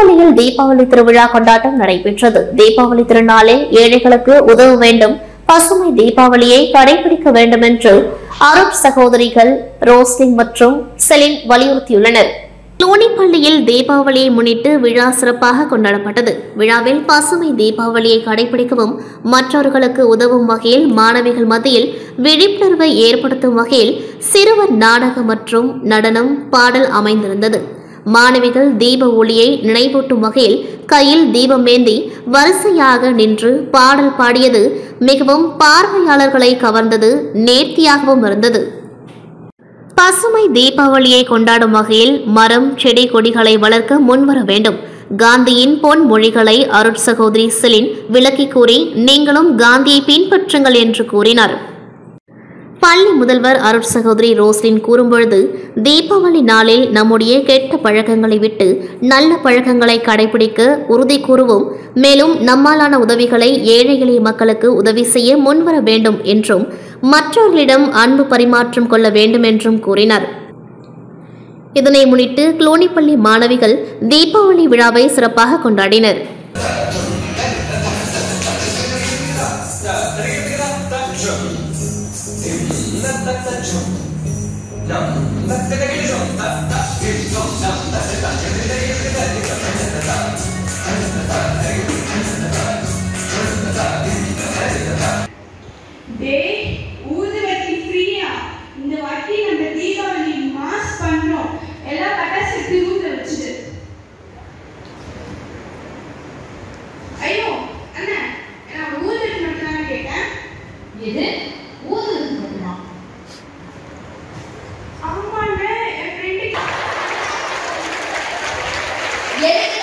குளோனிப்பள்ளியில் தீபாவளி திருவிழா கொண்டாட்டம் நடைபெற்றது தீபாவளி திருநாளில் ஏழைகளுக்கு உதவ வேண்டும் பசுமை தீபாவளியை கடைபிடிக்க வேண்டும் என்று அருட் சகோதரிகள் ரோஸ்லின் மற்றும் செலின் வலியுறுத்தியுள்ளனர் லோனிப்பள்ளியில் தீபாவளியை முன்னிட்டு விழா சிறப்பாக கொண்டாடப்பட்டது விழாவில் பசுமை தீபாவளியை கடைபிடிக்கவும் மற்றவர்களுக்கு உதவும் வகையில் மாணவிகள் மத்தியில் விழிப்புணர்வை ஏற்படுத்தும் வகையில் சிறுவர் நாடகம் மற்றும் நடனம் பாடல் அமைந்திருந்தது மாணவிகள் தீப ஒளியை நினைவூட்டும் வகையில் கையில் தீபமேந்தி வரிசையாக நின்று பாடல் பாடியது மிகவும் பார்வையாளர்களை கவர்ந்தது நேர்த்தியாகவும் இருந்தது பசுமை தீபாவளியை கொண்டாடும் வகையில் மரம் செடி கொடிகளை வளர்க்க முன்வர வேண்டும் காந்தியின் பொன் மொழிகளை அருட் சகோதரி செலின் விளக்கி கூறி நீங்களும் காந்தியை பின்பற்றுங்கள் என்று கூறினார் பள்ளி முதல்வர் அருட் சகோதரி ரோஸ்லின் கூறும்பொழுது தீபாவளி நாளில் நம்முடைய கெட்ட பழக்கங்களை விட்டு நல்ல பழக்கங்களை கடைபிடிக்க உறுதி கூறுவோம் மேலும் நம்மாலான உதவிகளை ஏழை எளிய மக்களுக்கு உதவி செய்ய முன்வர வேண்டும் என்றும் மற்றவர்களிடம் அன்பு பரிமாற்றம் கொள்ள வேண்டும் என்றும் கூறினார் இதனை முன்னிட்டு குளோனிப்பள்ளி மாணவிகள் தீபாவளி விழாவை சிறப்பாக கொண்டாடினர் டேய் ஊதுவத்தி ஃப்ரீயா இந்த வாட்டி நம்ம தீபாவளி மாஸ் பண்றோம் எல்லாம் பட்டாசு எடுத்து ஊத வச்சுடு ஐயோ அண்ணா நான் ஊதுறது மட்டும் தான் கேட்டேன் எது ஊதுறது மட்டுமா ஆமாண்ணே என் ஃப்ரெண்டு எதுக்கு